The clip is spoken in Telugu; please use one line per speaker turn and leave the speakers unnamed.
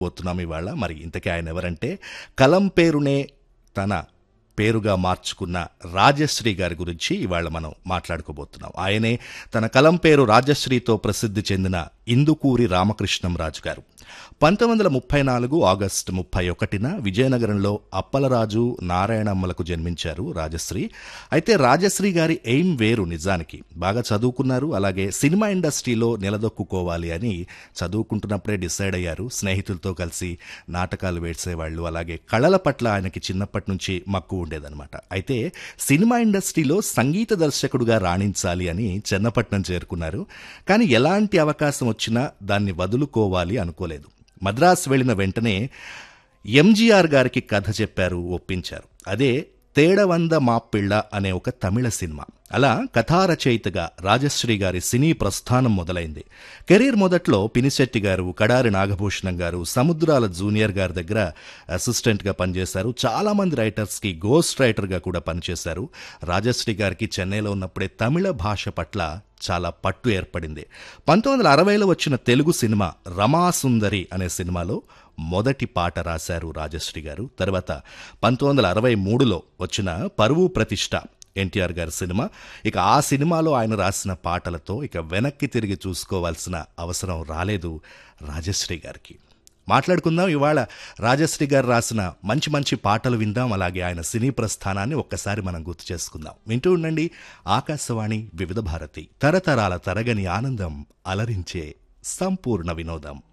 పోతున్నాం ఇవాళ మరి ఇంతకీ ఆయన ఎవరంటే కలం పేరునే తన పేరుగా మార్చుకున్న రాజశ్రీ గారి గురించి ఇవాళ మనం మాట్లాడుకోబోతున్నాం ఆయనే తన కలం పేరు రాజశ్రీతో ప్రసిద్ధి చెందిన ఇందుకూరి రామకృష్ణం రాజు గారు పంతొమ్మిది వందల ముప్పై నాలుగు ఆగస్టు ముప్పై ఒకటిన విజయనగరంలో అప్పలరాజు నారాయణమ్మలకు జన్మించారు రాజశ్రీ అయితే రాజశ్రీ గారి ఎయిమ్ వేరు నిజానికి బాగా చదువుకున్నారు అలాగే సినిమా ఇండస్ట్రీలో నిలదొక్కుకోవాలి అని చదువుకుంటున్నప్పుడే డిసైడ్ అయ్యారు స్నేహితులతో కలిసి నాటకాలు వేసేవాళ్ళు అలాగే కళల పట్ల ఆయనకి చిన్నప్పటి నుంచి మక్కువ ఉండేదన్నమాట అయితే సినిమా ఇండస్ట్రీలో సంగీత దర్శకుడుగా రాణించాలి అని చెన్నపట్నం చేరుకున్నారు కానీ ఎలాంటి అవకాశం వచ్చినా దాన్ని వదులుకోవాలి అనుకోలేదు మద్రాసు వెళ్ళిన వెంటనే ఎంజీఆర్ గారికి కథ చెప్పారు ఒప్పించారు అదే తేడవంద మాపిళ్ళ అనే ఒక తమిళ సినిమా అలా కథారచయితగా రాజశ్రీ గారి సినీ ప్రస్థానం మొదలైంది కెరీర్ మొదట్లో పినిశెట్టి గారు కడారి నాగభూషణం గారు సముద్రాల జూనియర్ గారి దగ్గర అసిస్టెంట్గా పనిచేశారు చాలామంది రైటర్స్కి గోస్ట్ రైటర్గా కూడా పనిచేశారు రాజశ్రీ గారికి చెన్నైలో ఉన్నప్పుడే తమిళ భాష పట్ల చాలా పట్టు ఏర్పడింది పంతొమ్మిది వందల అరవైలో వచ్చిన తెలుగు సినిమా రమాసుందరి అనే సినిమాలో మొదటి పాట రాశారు రాజశ్రీ గారు తర్వాత పంతొమ్మిది వందల అరవై మూడులో వచ్చిన పరువు ప్రతిష్ట ఎన్టీఆర్ గారి సినిమా ఇక ఆ సినిమాలో ఆయన రాసిన పాటలతో ఇక వెనక్కి తిరిగి చూసుకోవాల్సిన అవసరం రాలేదు రాజశ్రీ గారికి మాట్లాడుకుందాం ఇవాళ రాజశ్రీ గారు రాసిన మంచి మంచి పాటలు విందాం అలాగే ఆయన సినీ ప్రస్థానాన్ని ఒక్కసారి మనం గుర్తు చేసుకుందాం వింటూ ఉండండి ఆకాశవాణి వివిధ భారతి తరతరాల తరగని ఆనందం అలరించే సంపూర్ణ వినోదం